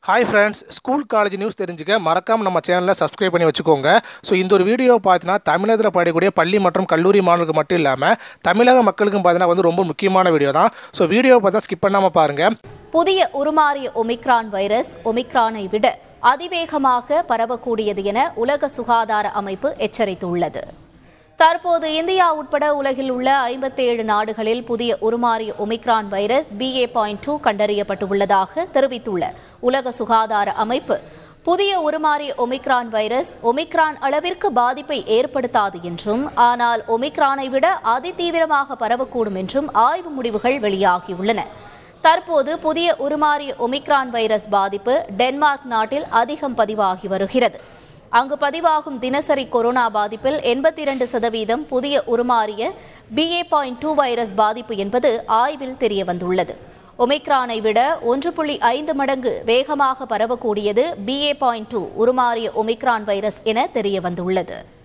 hi friends school college news தெரிஞ்சுக்க மறக்காம நம்ம சேனலை சப்ஸ்கிரைப் பண்ணி வச்சுக்கோங்க ஸோ இந்த ஒரு வீடியோ பார்த்தீங்கன்னா தமிழகத்தில் படிக்கக்கூடிய பள்ளி மற்றும் கல்லூரி மாணவர்களுக்கு மட்டும் இல்லாமல் தமிழக மக்களுக்கும் பார்த்தீங்கன்னா வந்து ரொம்ப முக்கியமான வீடியோ தான் ஸோ வீடியோ பார்த்தா ஸ்கிப் பண்ணாமல் பாருங்கள் புதிய உருமாறிய ஒமிக்ரான் வைரஸ் ஒமிக்ரானை விட அதிவேகமாக பரவக்கூடியது என உலக சுகாதார அமைப்பு எச்சரித்துள்ளது தற்போது இந்தியா உட்பட உலகில் உள்ள 57 நாடுகளில் புதிய உருமாறிய omicron virus BA.2 point two கண்டறியப்பட்டுள்ளதாக தெரிவித்துள்ள உலக சுகாதார அமைப்பு புதிய உருமாறிய ஒமிக்ரான் வைரஸ் ஒமிக்ரான் அளவிற்கு பாதிப்பை ஏற்படுத்தாது என்றும் ஆனால் ஒமிக்ரானை விட அதிதீவிரமாக பரவக்கூடும் என்றும் ஆய்வு முடிவுகள் வெளியாகியுள்ளன தற்போது புதிய உருமாறிய ஒமிக்ரான் வைரஸ் பாதிப்பு டென்மார்க் நாட்டில் அதிகம் பதிவாகி வருகிறது அங்கு பதிவாகும் தினசரி கொரோனா பாதிப்பில் எண்பத்தி இரண்டு சதவீதம் புதிய உருமாறிய BA.2 பாயிண்ட் டூ வைரஸ் பாதிப்பு என்பது ஆய்வில் தெரியவந்துள்ளது ஒமிக்ரானை விட ஒன்று புள்ளி ஐந்து மடங்கு வேகமாக பரவக்கூடியது BA.2 பாயிண்ட் டூ உருமாறிய ஒமிக்ரான் வைரஸ் என தெரியவந்துள்ளது